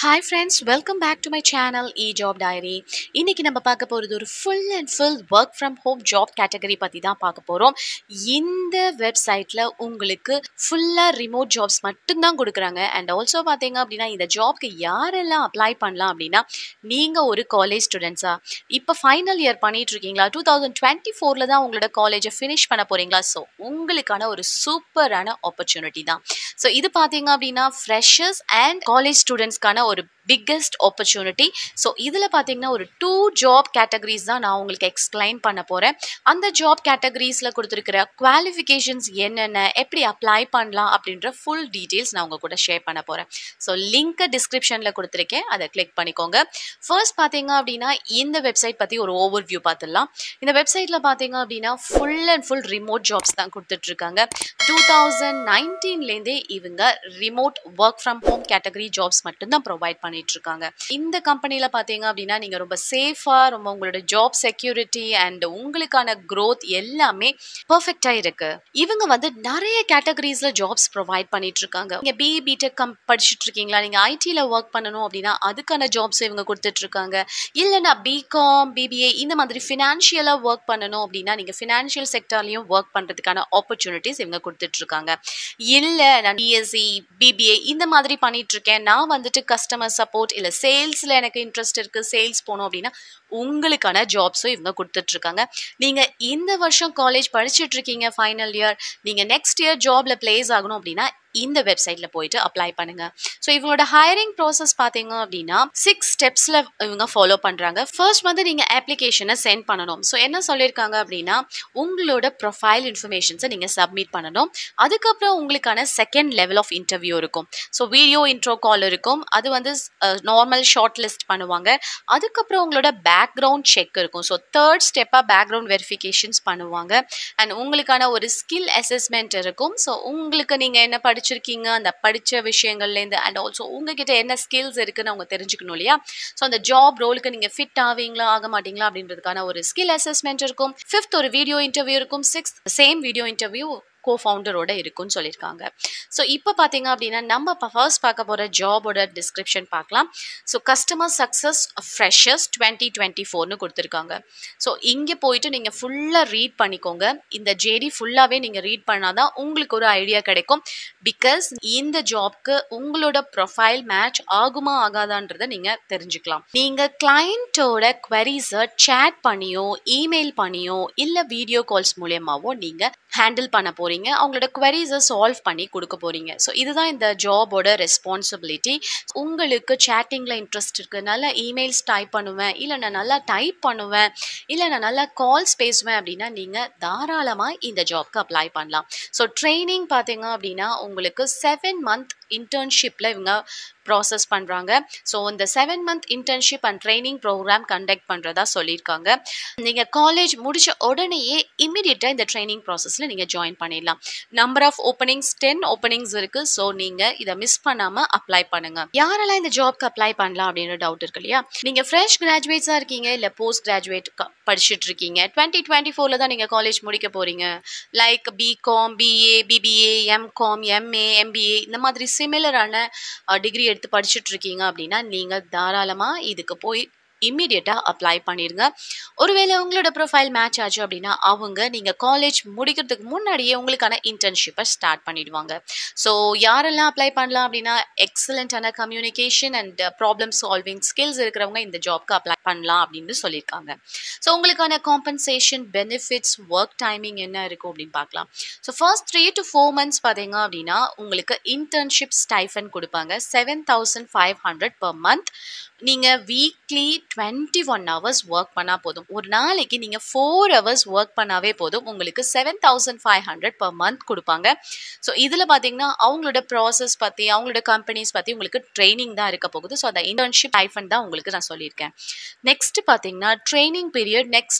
hi friends welcome back to my channel E job diary இன்னைக்கு நம்ம பார்க்க போகிறது ஒரு full and full work from home job category பற்றி தான் பார்க்க போகிறோம் இந்த வெப்சைட்டில் உங்களுக்கு ஃபுல்லாக ரிமோட் ஜாப்ஸ் மட்டும்தான் கொடுக்குறாங்க அண்ட் ஆல்சோ பார்த்தீங்க அப்படின்னா இந்த ஜாப்க்கு யாரெல்லாம் அப்ளை பண்ணலாம் அப்படின்னா நீங்கள் ஒரு காலேஜ் ஸ்டூடெண்ட்ஸா இப்போ ஃபைனல் இயர் பண்ணிட்டு இருக்கீங்களா டூ தௌசண்ட் டுவெண்ட்டி ஃபோரில் தான் உங்களோட காலேஜை ஃபினிஷ் பண்ண போகிறீங்களா ஸோ உங்களுக்கான ஒரு சூப்பரான ஆப்பர்ச்சுனிட்டி தான் ஸோ இது பார்த்தீங்க அப்படின்னா ஃப்ரெஷர்ஸ் அண்ட் காலேஜ் ஸ்டூடெண்ட்ஸ்க்கான ஒரு பிக்கெஸ்ட் ஆப்பர்ச்சுனிட்டி ஸோ இதில் பார்த்தீங்கன்னா ஒரு டூ ஜாப் கேட்டகரிஸ் தான் நான் உங்களுக்கு எக்ஸ்பிளைன் பண்ண போகிறேன் அந்த ஜாப் கேட்டகரிஸில் கொடுத்துருக்கிற குவாலிஃபிகேஷன்ஸ் என்னென்ன எப்படி அப்ளை பண்ணலாம் அப்படின்ற ஃபுல் டீட்டெயில்ஸ் நான் உங்கள் கூட ஷேர் பண்ண போகிறேன் ஸோ லிங்க்கை டிஸ்கிரிப்ஷனில் கொடுத்துருக்கேன் அதை கிளிக் பண்ணிக்கோங்க ஃபர்ஸ்ட் பார்த்தீங்க அப்படின்னா இந்த வெப்சைட் பற்றி ஒரு ஓவர் வியூ பார்த்துடலாம் இந்த வெப்சைட்டில் பார்த்தீங்க அப்படின்னா full and full remote jobs தான் கொடுத்துட்ருக்காங்க டூ தௌசண்ட் நைன்டீன்லேருந்தே இவங்க remote work from home category jobs மட்டும்தான் ப்ரொவைட் பண்ணிட்டு இருக்காங்க இந்த கம்பெனியில் பார்த்தீங்க அப்படின்னா நீங்கள் ரொம்ப சேஃபாக ரொம்ப உங்களோட ஜாப் செக்யூரிட்டி அண்ட் உங்களுக்கான க்ரோத் எல்லாமே பர்ஃபெக்டாக இருக்கு இவங்க வந்து நிறைய கேட்டகரிஸில் ஜாப்ஸ் ப்ரொவைட் பண்ணிட்டு இருக்காங்க நீங்கள் பிஇ பிடெக் கம் படிச்சுட்டு இருக்கீங்களா நீங்கள் ஐடியில் ஒர்க் பண்ணணும் அப்படின்னா அதுக்கான ஜாப்ஸ் இவங்க கொடுத்துட்டு இருக்காங்க இல்லைன்னா பிகாம் பிபிஏ இந்த மாதிரி ஃபினான்ஷியலாக ஒர்க் பண்ணணும் அப்படின்னா நீங்கள் ஃபினான்ஷியல் செக்டர்லையும் ஒர்க் பண்ணுறதுக்கான ஆப்பர்ச்சுனிட்டிஸ் இவங்க கொடுத்துட்டு இருக்காங்க இல்லை நான் பிஎஸ்சி பிபிஏ இந்த மாதிரி பண்ணிட்டு இருக்கேன் நான் வந்துட்டு கஸ்டமர் சப்போர்ட் இல்லை சேல்ஸில் எனக்கு இன்ட்ரெஸ்ட் இருக்குது சேல்ஸ் போகணும் அப்படின்னா உங்களுக்கான ஜாப்ஸும் இவங்க கொடுத்துட்ருக்காங்க நீங்கள் இந்த வருஷம் காலேஜ் படிச்சுட்டு இருக்கீங்க ஃபைனல் இயர் நீங்கள் நெக்ஸ்ட் இயர் ஜாபில் பிளேஸ் ஆகணும் அப்படின்னா இந்த வெப்சைட்டில் போயிட்டு அப்ளை பண்ணுங்க ஸோ இவங்களோட ஹையரிங் ப்ராசஸ் பார்த்தீங்க அப்படின்னா சிக்ஸ் ஸ்டெப்ஸில் இவங்க ஃபாலோ பண்ணுறாங்க ஃபர்ஸ்ட் வந்து நீங்கள் அப்ளிகேஷனை சென்ட் பண்ணணும் ஸோ என்ன சொல்லியிருக்காங்க அப்படின்னா உங்களோட ப்ரொஃபைல் இன்ஃபர்மேஷன்ஸை நீங்கள் சப்மிட் பண்ணணும் அதுக்கப்புறம் உங்களுக்கான செகண்ட் லெவல் ஆஃப் இன்டர்வியூ இருக்கும் ஸோ வீடியோ இன்ட்ரோ கால் இருக்கும் அது வந்து நார்மல் ஷார்ட் லிஸ்ட் பண்ணுவாங்க அதுக்கப்புறம் உங்களோட பேக்ரவுண்ட் செக் இருக்கும் ஸோ தேர்ட் ஸ்டெப்பாக பேக்ரவுண்ட் வெரிஃபிகேஷன்ஸ் பண்ணுவாங்க அண்ட் உங்களுக்கான ஒரு ஸ்கில் அசஸ்மெண்ட் இருக்கும் ஸோ உங்களுக்கு நீங்கள் என்ன படிச்சிருக்கீங்க அந்த படித்த விஷயங்கள்லேருந்து அண்ட் ஆல்சோ உங்ககிட்ட என்ன ஸ்கில்ஸ் இருக்குன்னு அவங்க தெரிஞ்சுக்கணும் இல்லையா ஸோ அந்த ஜாப் ரோலுக்கு நீங்கள் ஃபிட் ஆவீங்களா ஆக மாட்டீங்களா அப்படின்றதுக்கான ஒரு ஸ்கில் அசஸ்மெண்ட் இருக்கும் ஃபிஃப்த் ஒரு வீடியோ இன்டர்வியூ இருக்கும் sixth same video interview co ஃபவுண்டரோட இருக்குன்னு சொல்லியிருக்காங்க ஸோ இப்போ பார்த்தீங்க அப்படின்னா நம்ம இப்போ ஃபர்ஸ்ட் பார்க்க போகிற ஜாபோட டிஸ்கிரிப்ஷன் பார்க்கலாம் so customer success freshers twenty twenty ஃபோர்னு கொடுத்துருக்காங்க ஸோ இங்கே போயிட்டு நீங்கள் ஃபுல்லாக ரீட் பண்ணிக்கோங்க இந்த ஜேடி ஃபுல்லாகவே நீங்கள் ரீட் பண்ணால் தான் உங்களுக்கு ஒரு ஐடியா கிடைக்கும் பிகாஸ் இந்த ஜாப்க்கு உங்களோட ப்ரொஃபைல் மேட்ச் ஆகுமா ஆகாதான்றதை நீங்கள் தெரிஞ்சுக்கலாம் நீங்கள் கிளைண்ட்டோட குவரிஸை சேட் பண்ணியோ இமெயில் பண்ணியோ இல்லை வீடியோ கால்ஸ் மூலியமாவோ நீங்கள் ஹேண்டில் பண்ண போகிறீங்க அவங்களோட குவரிஸை சால்வ் பண்ணி கொடுக்க போகிறீங்க ஸோ இதுதான் இந்த ஜாபோட ரெஸ்பான்சிபிலிட்டி உங்களுக்கு சேட்டிங்கில் இன்ட்ரெஸ்ட் இருக்குது நல்லா இமெயில்ஸ் டைப் பண்ணுவேன் இல்லை நான் நல்லா டைப் பண்ணுவேன் இல்லை நான் நல்லா கால்ஸ் பேசுவேன் அப்படின்னா நீங்கள் தாராளமாக இந்த ஜாப்க்கு அப்ளை பண்ணலாம் ஸோ ட்ரைனிங் பார்த்தீங்க அப்படின்னா உங்களுக்கு செவன் மந்த் இன்டர்ன்ஷிப்பில் இவங்க ப்ராசஸ் பண்ணுறாங்க ஸோ இந்த seven month internship and training program conduct பண்ணுறதா சொல்லியிருக்காங்க நீங்கள் காலேஜ் முடிச்ச உடனேயே இம்மிடியட்டாக இந்த ட்ரைனிங் ப்ராசஸில் நீங்கள் ஜாயின் பண்ணிடலாம் number of openings ten openings இருக்குது ஸோ நீங்கள் இதை மிஸ் பண்ணாமல் அப்ளை பண்ணுங்கள் யாரெல்லாம் இந்த ஜாப்க்கு அப்ளை பண்ணலாம் அப்படின்ற டவுட் இருக்கு இல்லையா நீங்கள் ஃப்ரெஷ் கிராஜுவேட்ஸாக இருக்கீங்க இல்லை போஸ்ட் கிராஜுவேட் படிச்சுட்டு இருக்கீங்க டுவெண்ட்டி டுவெண்ட்டி ஃபோரில் தான் நீங்கள் காலேஜ் முடிக்க போகிறீங்க like BCom BA BBA MCom MA MBA இந்த மாதிரி சிமிலரான டிகிரி எடுத்து படிச்சுட்டு இருக்கீங்க அப்படின்னா நீங்கள் தாராளமாக இதுக்கு போய் இம்மிடியட்டாக அப்ளை பண்ணிடுங்க ஒருவேளை உங்களோட ப்ரொஃபைல் மேட்ச் ஆச்சு அப்படின்னா அவங்க நீங்கள் காலேஜ் முடிக்கிறதுக்கு முன்னாடியே உங்களுக்கான இன்டர்ன்ஷிப்பை ஸ்டார்ட் பண்ணிடுவாங்க ஸோ யாரெல்லாம் அப்ளை பண்ணலாம் அப்படின்னா எக்ஸலண்ட்டான communication and problem solving skills இருக்கிறவங்க இந்த ஜாப்க்கு அப்ளை பண்ணலாம் அப்படின்னு சொல்லியிருக்காங்க ஸோ உங்களுக்கான காம்பன்சேஷன் பெனிஃபிட்ஸ் ஒர்க் டைமிங் என்ன இருக்கும் அப்படின்னு பார்க்கலாம் so first three to four months பார்த்தீங்க அப்படின்னா உங்களுக்கு இன்டர்ன்ஷிப் ஸ்டைஃபன் கொடுப்பாங்க seven thousand five hundred per month நீங்கள் weekly twenty one hours work பண்ணால் போதும் ஒரு நாளைக்கு நீங்கள் ஃபோர் ஹவர்ஸ் ஒர்க் பண்ணாவே போதும் உங்களுக்கு seven thousand five hundred per month கொடுப்பாங்க ஸோ இதில் பார்த்தீங்கன்னா அவங்களோட ப்ராசஸ் பற்றி அவங்களோட கம்பெனிஸ் பற்றி உங்களுக்கு ட்ரைனிங் தான் இருக்க போகுது ஸோ அந்த இன்டர்ன்ஷிப் ஐஃபன் தான் உங்களுக்கு நான் சொல்லியிருக்கேன் நெக்ஸ்ட் பார்த்தீங்கன்னா training period next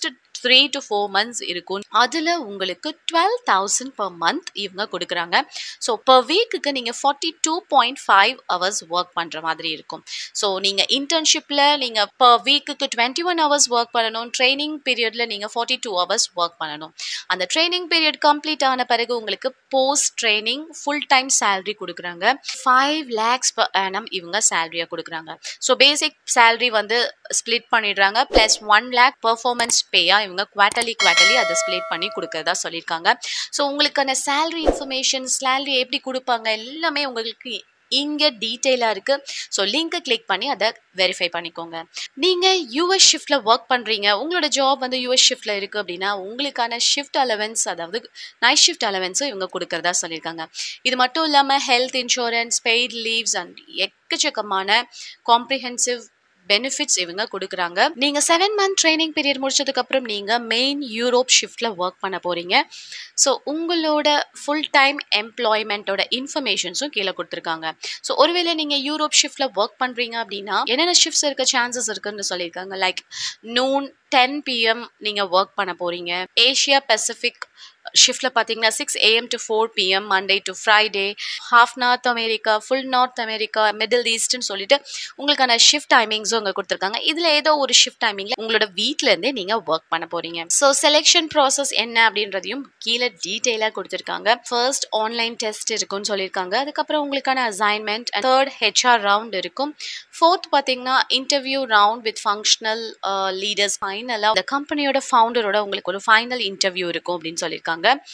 three to four months இருக்கும் அதில் உங்களுக்கு டுவெல் தௌசண்ட் பர் மந்த் இவங்க கொடுக்குறாங்க ஸோ பர் வீக்குக்கு நீங்கள் forty two point five hours work பண்ணுற மாதிரி இருக்கும் ஸோ நீங்கள் இன்டர்ன்ஷிப்பில் நீங்கள் பர் வீக்குக்கு டுவெண்ட்டி ஒன் ஹவர்ஸ் ஒர்க் பண்ணணும் ட்ரைனிங் பீரியடில் நீங்கள் ஃபார்ட்டி டூ ஹவர்ஸ் ஒர்க் பண்ணணும் அந்த ட்ரைனிங் பீரியட் கம்ப்ளீட் ஆன பிறகு உங்களுக்கு post training full time salary கொடுக்குறாங்க ஃபைவ் லேக்ஸ் per annum இவங்க சேலரியாக கொடுக்குறாங்க ஸோ பேசிக் சேலரி வந்து ஸ்ப்ளிட் பண்ணிடுறாங்க ப்ளஸ் ஒன் லேக் பெர்ஃபார்மன்ஸ் பேயாக இவங்க குவார்ட்டர்லி குவார்ட்டர்லி அதை ஸ்ப்ளிட் பண்ணி கொடுக்கறதா சொல்லியிருக்காங்க ஸோ உங்களுக்கான சேலரி இன்ஃபர்மேஷன் சேலரி எப்படி கொடுப்பாங்க எல்லாமே உங்களுக்கு இங்கே டீட்டெயிலாக இருக்குது ஸோ லிங்க்கை கிளிக் பண்ணி அதை வெரிஃபை பண்ணிக்கோங்க நீங்கள் யூஎஸ் ஷிஃப்ட்டில் ஒர்க் பண்ணுறீங்க உங்களோட ஜாப் வந்து யூஎஸ் ஷிஃப்ட்டில் இருக்குது அப்படின்னா உங்களுக்கான ஷிஃப்ட் அலவன்ஸ் அதாவது நைட் ஷிஃப்ட் அலவன்ஸும் இவங்க கொடுக்கறதா சொல்லியிருக்காங்க இது மட்டும் இல்லாமல் health insurance paid leaves and எக்கச்சக்கமான காம்ப்ரிஹென்சிவ் பெனிஃபிட்ஸ் இவங்க கொடுக்குறாங்க நீங்க செவன் மந்த் ட்ரைனிங் பீரியட் முடிச்சதுக்கு அப்புறம் நீங்க மெயின் யூரோப் ஷிஃப்ட்ல ஒர்க் பண்ண போறீங்க ஸோ உங்களோட ஃபுல் டைம் எம்ப்ளாய்மெண்ட்டோட இன்ஃபர்மேஷன்ஸும் கீழே கொடுத்துருக்காங்க ஸோ ஒருவேளை நீங்க யூரோப் ஷிஃப்ட்ல ஒர்க் பண்றீங்க அப்படின்னா என்னென்ன ஷிஃப்ட்ஸ் இருக்க சான்சஸ் இருக்குன்னு சொல்லியிருக்காங்க லைக் நூன் டென் பிஎம் நீங்க ஒர்க் பண்ண போறீங்க ஏஷியா பசிபிக் ஷிஃப்டில் பார்த்தீங்கன்னா six AM to four PM Monday to Friday half North America full North America middle ஈஸ்ட்னு சொல்லிட்டு உங்களுக்கான ஷிஃப்ட் டைமிங்ஸும் அங்கே கொடுத்துருக்காங்க இதில் ஏதோ ஒரு ஷிஃப்ட் டைமிங்கில் உங்களோட வீட்டிலேருந்தே நீங்கள் ஒர்க் பண்ண போகிறீங்க ஸோ செலெக்ஷன் ப்ராசஸ் என்ன அப்படின்றதையும் கீழே டீட்டெயிலாக கொடுத்துருக்காங்க ஃபர்ஸ்ட் ஆன்லைன் டெஸ்ட் இருக்கும்னு சொல்லியிருக்காங்க அதுக்கப்புறம் உங்களுக்கான அசைன்மெண்ட் தேர்ட் ஹெச்ஆர் ரவுண்ட் இருக்கும் ஃபோர்த் பார்த்தீங்கன்னா interview round with functional leaders ஃபைனலாக இந்த கம்பெனியோட ஃபவுண்டரோட உங்களுக்கு ஒரு ஃபைனல் இன்டர்வியூ இருக்கும் அப்படின்னு சொல்லியிருக்காங்க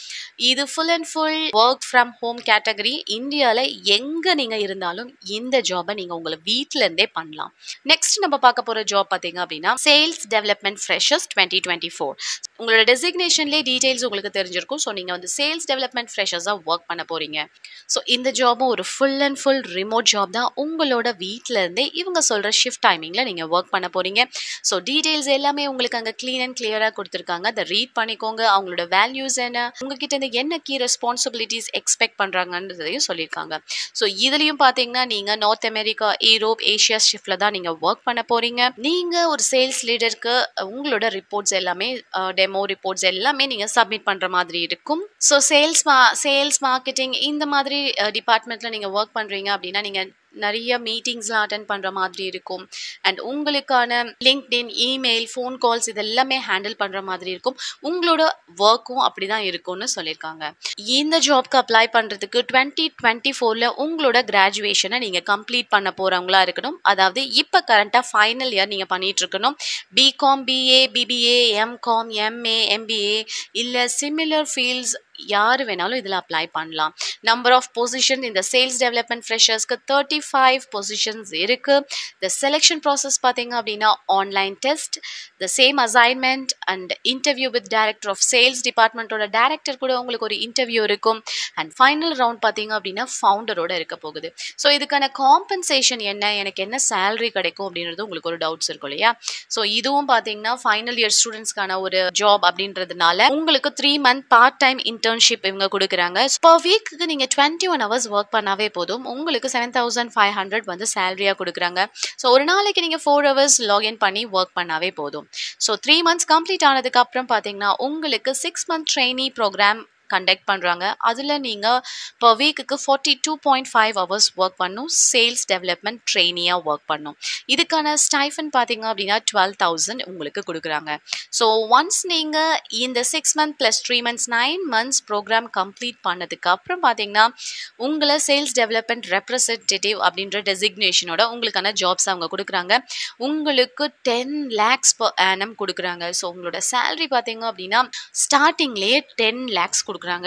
இது full and full work from home category இந்தியாவில் எங்கே நீங்கள் இருந்தாலும் இந்த ஜாபை நீங்கள் உங்களை வீட்டில இருந்தே பண்ணலாம் நெக்ஸ்ட் நம்ம பார்க்க போகிற ஜாப் பார்த்தீங்க அப்படின்னா sales development freshers twenty twenty four உங்களோட டெசிக்னேஷன்லேயே டீட்டெயில்ஸ் உங்களுக்கு தெரிஞ்சிருக்கும் ஸோ நீங்கள் வந்து சேல்ஸ் டெவலப்மெண்ட் ஃப்ரெஷர்ஸாக ஒர்க் பண்ண போகிறீங்க ஸோ இந்த ஜாபும் ஒரு full and full remote job தான் உங்களோட வீட்டில இருந்தே இவங்க சொல்கிற ஷிஃப்ட் டைமிங்கில் நீங்கள் ஒர்க் பண்ண போகிறீங்க ஸோ டீட்டெயில்ஸ் எல்லாமே உங்களுக்கு அங்கே க்ளீன் அண்ட் கிளியராக கொடுத்துருக்காங்க அதை ரீட் பண்ணிக்கோங்க அவங்களோட வேல்யூஸ் என்ன உங்ககிட்ட இருந்து என்ன கீ ரெஸ்பான்சிபிலிட்டிஸ் எக்ஸ்பெக்ட் பண்ணுறாங்கன்றதையும் சொல்லியிருக்காங்க ஸோ இதுலேயும் பார்த்தீங்கன்னா நீங்கள் நார்த் அமெரிக்கா ஈரோப் ஏஷியா ஷிஃப்டில் தான் நீங்கள் ஒர்க் பண்ண போகிறீங்க நீங்கள் ஒரு சேல்ஸ் லீடருக்கு உங்களோட ரிப்போர்ட்ஸ் எல்லாமே டெமோ ரிப்போர்ட்ஸ் எல்லாமே நீங்கள் சப்மிட் பண்ணுற மாதிரி இருக்கும் ஸோ சேல்ஸ் மா சேல்ஸ் மார்க்கெட்டிங் இந்த மாதிரி டிபார்ட்மெண்ட்டில் நீங்கள் ஒர்க் பண்ணுறீங்க அப்படின்னா நீங்கள் நிறைய மீட்டிங்ஸ்லாம் அட்டன் பண்ணுற மாதிரி இருக்கும் அண்ட் உங்களுக்கான லிங்க்டின் இமெயில் ஃபோன் கால்ஸ் இதெல்லாமே ஹேண்டில் பண்ணுற மாதிரி இருக்கும் உங்களோட ஒர்க்கும் அப்படி தான் இருக்கும்னு சொல்லியிருக்காங்க இந்த ஜாப்க்கு அப்ளை பண்ணுறதுக்கு டுவெண்ட்டி டுவெண்ட்டி ஃபோரில் உங்களோட கிராஜுவேஷனை நீங்கள் கம்ப்ளீட் பண்ண போகிறவங்களா இருக்கணும் அதாவது இப்போ கரண்ட்டாக ஃபைனல் இயர் நீங்கள் பண்ணிட்டு இருக்கணும் BCom BA BBA MCom MA MBA இல்லை சிமிலர் ஃபீல்ட்ஸ் யார் வேணாலும் இதில் அப்ளை பண்ணலாம் நம்பர் ஆஃப் பொசிஷன் இந்த சேல்ஸ் டெவலப்மெண்ட் ஃப்ரெஷர்ஸ்க்கு தேர்ட்டி ஃபைவ் பொசிஷன்ஸ் இருக்குது இந்த செலெக்ஷன் ப்ராசஸ் பார்த்தீங்க அப்படின்னா online test the same assignment and interview with director of sales டிபார்ட்மெண்ட்டோட டேரக்டர் கூட உங்களுக்கு ஒரு இன்டர்வியூ இருக்கும் அண்ட் ஃபைனல் ரவுண்ட் பார்த்தீங்க அப்படின்னா ஃபவுண்டரோட இருக்க போகுது ஸோ இதுக்கான காம்பன்சேஷன் என்ன எனக்கு என்ன சேலரி கிடைக்கும் அப்படின்றது உங்களுக்கு ஒரு டவுட்ஸ் இருக்கும் இல்லையா ஸோ இதுவும் பார்த்தீங்கன்னா ஃபைனல் இயர் ஸ்டூடெண்ட்ஸ்க்கான ஒரு ஜாப் அப்படின்றதுனால உங்களுக்கு three month part time internship இவங்க கொடுக்குறாங்க பர் வீக்குக்கு நீங்கள் டுவெண்ட்டி ஒன் ஹவர்ஸ் ஒர்க் பண்ணாவே போதும் உங்களுக்கு செவன் தௌசண்ட் ஃபைவ் ஹண்ட்ரட் வந்து சேலரியாக கொடுக்குறாங்க ஸோ ஒரு நாளைக்கு நீங்கள் ஃபோர் ஹவர்ஸ் லாகின் பண்ணி ஒர்க் பண்ணாவே போதும் ஸோ த்ரீ மந்த்ஸ் கம்ப்ளீட் ஆனதுக்கு அப்புறம் பார்த்தீங்கன்னா உங்களுக்கு six month trainee program conduct பண்ணுறாங்க அதில் நீங்கள் பர் வீக்குக்கு forty two point five hours work பண்ணும் சேல்ஸ் டெவலப்மெண்ட் ட்ரெயினியாக ஒர்க் பண்ணும் இதுக்கான ஸ்டைஃபன் பார்த்தீங்க அப்படின்னா டுவெல் தௌசண்ட் உங்களுக்கு கொடுக்குறாங்க ஸோ ஒன்ஸ் நீங்கள் இந்த six month plus three months nine months program complete பண்ணதுக்கு அப்புறம் பார்த்தீங்கன்னா உங்களை சேல்ஸ் டெவலப்மெண்ட் ரெப்ரசன்டேட்டிவ் அப்படின்ற டெசிக்னேஷனோட உங்களுக்கான ஜாப்ஸ் அவங்க கொடுக்குறாங்க உங்களுக்கு டென் லேக்ஸ் பர் ஆனம் கொடுக்குறாங்க ஸோ உங்களோட சேலரி பார்த்தீங்க அப்படின்னா ஸ்டார்டிங்லேயே டென் லேக்ஸ் கொடுக்குறாங்க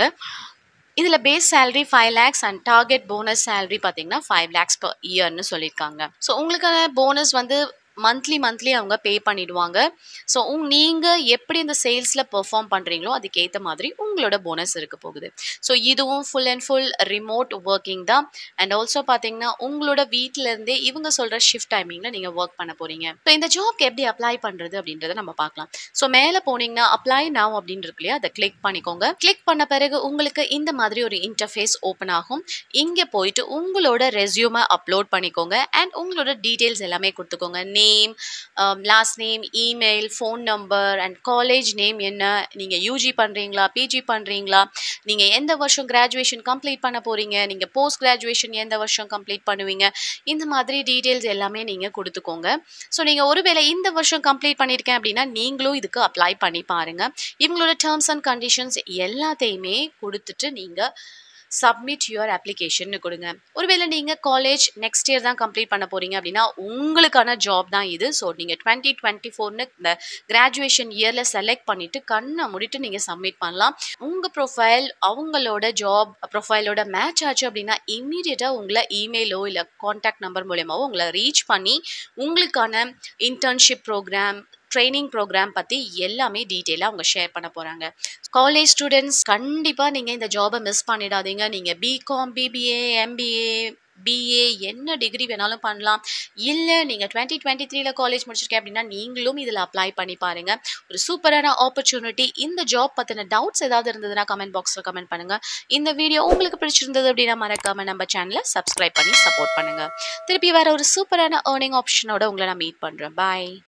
இதில் base salary five lakhs and target bonus salary பார்த்தீங்கன்னா ஃபைவ் லேக்ஸ் பர் இயர்னு சொல்லியிருக்காங்க ஸோ உங்களுக்கான போனஸ் வந்து மந்த்லி மந்த்லி அவங்க பே பண்ணிடுவாங்க ஸோ உங் நீங்கள் எப்படி இந்த சேல்ஸில் பெர்ஃபார்ம் பண்ணுறீங்களோ அதுக்கேற்ற மாதிரி உங்களோட போனஸ் இருக்க போகுது ஸோ இதுவும் full and full remote working தான் அண்ட் ஆல்சோ பார்த்தீங்கன்னா உங்களோட வீட்டிலேருந்தே இவங்க சொல்கிற ஷிஃப்ட் டைமிங்கில் நீங்கள் ஒர்க் பண்ண போகிறீங்க ஸோ இந்த ஜாப்க்கு எப்படி அப்ளை பண்ணுறது அப்படின்றத நம்ம பார்க்கலாம் ஸோ மேலே போனீங்கன்னா அப்ளை நவ் அப்படின்னு இருக்கு இல்லையா அதை கிளிக் பண்ணிக்கோங்க கிளிக் பண்ண பிறகு உங்களுக்கு இந்த மாதிரி ஒரு இன்டர்ஃபேஸ் ஓப்பன் ஆகும் இங்கே போயிட்டு உங்களோட ரெஸ்யூமை அப்லோட் பண்ணிக்கோங்க அண்ட் உங்களோட டீட்டெயில்ஸ் எல்லாமே கொடுத்துக்கோங்க name last name email phone number and college name என்ன நீங்கள் யூஜி பண்ணுறீங்களா பிஜி பண்ணுறீங்களா நீங்கள் எந்த வருஷம் கிராஜுவேஷன் கம்ப்ளீட் பண்ண போகிறீங்க நீங்கள் போஸ்ட் கிராஜுவேஷன் எந்த வருஷம் கம்ப்ளீட் பண்ணுவீங்க இந்த மாதிரி டீட்டெயில்ஸ் எல்லாமே நீங்கள் கொடுத்துக்கோங்க ஸோ நீங்கள் ஒருவேளை இந்த வருஷம் கம்ப்ளீட் பண்ணியிருக்கேன் அப்படின்னா நீங்களும் இதுக்கு அப்ளை பண்ணி பாருங்கள் இவங்களோட டேர்ம்ஸ் அண்ட் கண்டிஷன்ஸ் எல்லாத்தையுமே கொடுத்துட்டு நீங்கள் சப்மிட் யுவர் அப்ளிகேஷன் கொடுங்க ஒருவேளை நீங்கள் காலேஜ் நெக்ஸ்ட் இயர் தான் கம்ப்ளீட் பண்ண போகிறீங்க அப்படின்னா உங்களுக்கான ஜாப் தான் இது ஸோ நீங்கள் டுவெண்ட்டி டுவெண்ட்டி ஃபோர்னு இந்த கிராஜுவேஷன் இயரில் செலக்ட் பண்ணிவிட்டு கண்ணை முடிட்டு நீங்கள் சப்மிட் பண்ணலாம் உங்கள் ப்ரொஃபைல் அவங்களோட ஜாப் ப்ரொஃபைலோட மேட்ச் ஆச்சு அப்படின்னா இம்மீடியட்டாக உங்களை இமெயிலோ இல்லை காண்டாக்ட் நம்பர் மூலியமாவோ உங்களை ரீச் பண்ணி உங்களுக்கான இன்டர்ன்ஷிப் ப்ரோக்ராம் ட்ரைனிங் ப்ரோக்ராம் பற்றி எல்லாமே டீட்டெயிலாக அவங்க ஷேர் பண்ண போகிறாங்க காலேஜ் ஸ்டூடெண்ட்ஸ் கண்டிப்பாக நீங்கள் இந்த ஜாபை மிஸ் பண்ணிடாதீங்க நீங்கள் பிகாம் பிபிஏ எம்பிஏ பிஏ என்ன டிகிரி வேணாலும் பண்ணலாம் இல்லை நீங்கள் டுவெண்ட்டி டுவெண்ட்டி த்ரீல காலேஜ் முடிச்சிருக்கேன் அப்படின்னா நீங்களும் இதில் அப்ளை பண்ணி பாருங்கள் ஒரு சூப்பரான ஆப்பர்ச்சுனிட்டி இந்த ஜாப் பற்றின டவுட்ஸ் ஏதாவது இருந்ததுன்னா கமெண்ட் பாக்ஸில் கமெண்ட் பண்ணுங்கள் இந்த வீடியோ உங்களுக்கு பிடிச்சிருந்தது அப்படின்னா மறக்காமல் நம்ம சேனலை சப்ஸ்கிரைப் பண்ணி சப்போர்ட் பண்ணுங்கள் திருப்பி வேறு ஒரு சூப்பரான ஏர்னிங் ஆப்ஷனோட உங்களை நான் மீட் பண்ணுறேன் பாய்